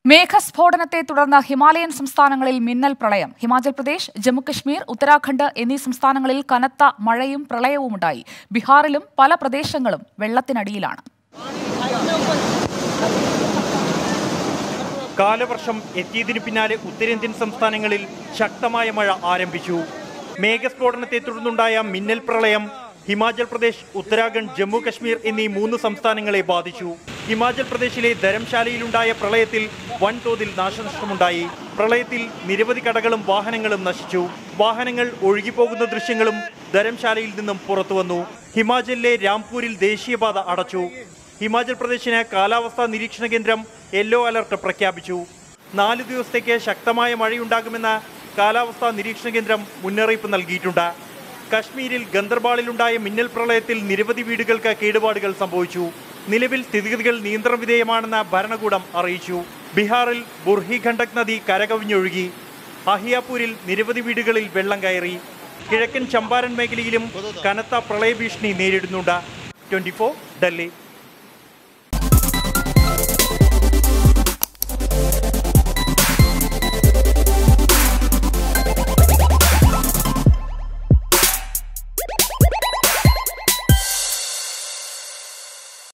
മേഘസ്ഫോടനത്തെ തുടർന്ന് ഹിമാലയൻ സംസ്ഥാനങ്ങളിൽ മിന്നൽ പ്രളയം ഹിമാചൽ പ്രദേശ് ജമ്മുകശ്മീർ ഉത്തരാഖണ്ഡ് എന്നീ സംസ്ഥാനങ്ങളിൽ കനത്ത മഴയും പ്രളയവുമുണ്ടായി ബീഹാറിലും പല പ്രദേശങ്ങളും വെള്ളത്തിനടിയിലാണ് കാലവർഷം എത്തിയതിനു പിന്നാലെ ഉത്തരേന്ത്യൻ സംസ്ഥാനങ്ങളിൽ ശക്തമായ മഴ ആരംഭിച്ചു മേഘസ്ഫോടനത്തെ തുടർന്നുണ്ടായ മിന്നൽ പ്രളയം ഹിമാചൽ പ്രദേശ് ഉത്തരാഖണ്ഡ് ജമ്മു കശ്മീർ എന്നീ മൂന്ന് സംസ്ഥാനങ്ങളെ ബാധിച്ചു ഹിമാചൽ പ്രദേശിലെ ധരംശാലയിലുണ്ടായ പ്രളയത്തിൽ വൻതോതിൽ നാശനഷ്ടമുണ്ടായി പ്രളയത്തിൽ നിരവധി കടകളും വാഹനങ്ങളും നശിച്ചു വാഹനങ്ങൾ ഒഴുകിപ്പോകുന്ന ദൃശ്യങ്ങളും ധരംശാലയിൽ നിന്നും പുറത്തുവന്നു ഹിമാചലിലെ രാംപൂരിൽ ദേശീയപാത അടച്ചു ഹിമാചൽ പ്രദേശിന് കാലാവസ്ഥാ നിരീക്ഷണ കേന്ദ്രം യെല്ലോ അലർട്ട് പ്രഖ്യാപിച്ചു നാല് ദിവസത്തേക്ക് ശക്തമായ മഴയുണ്ടാകുമെന്ന് കാലാവസ്ഥാ നിരീക്ഷണ കേന്ദ്രം മുന്നറിയിപ്പ് നൽകിയിട്ടുണ്ട് കശ്മീരിൽ ഗന്ദർബാളിലുണ്ടായ മിന്നൽ പ്രളയത്തിൽ നിരവധി വീടുകൾക്ക് കേടുപാടുകൾ സംഭവിച്ചു നിലവിൽ സ്ഥിതിഗതികൾ നിയന്ത്രണ വിധേയമാണെന്ന് ഭരണകൂടം അറിയിച്ചു ബീഹാറിൽ ബുർഹി ഖണ്ഡക് നദി കരകവിഞ്ഞൊഴുകി അഹിയാപൂരിൽ നിരവധി വീടുകളിൽ വെള്ളം കയറി കിഴക്കൻ ചമ്പാരൻ മേഖലയിലും കനത്ത പ്രളയഭീഷണി നേരിടുന്നുണ്ട് ട്വന്റി ഡൽഹി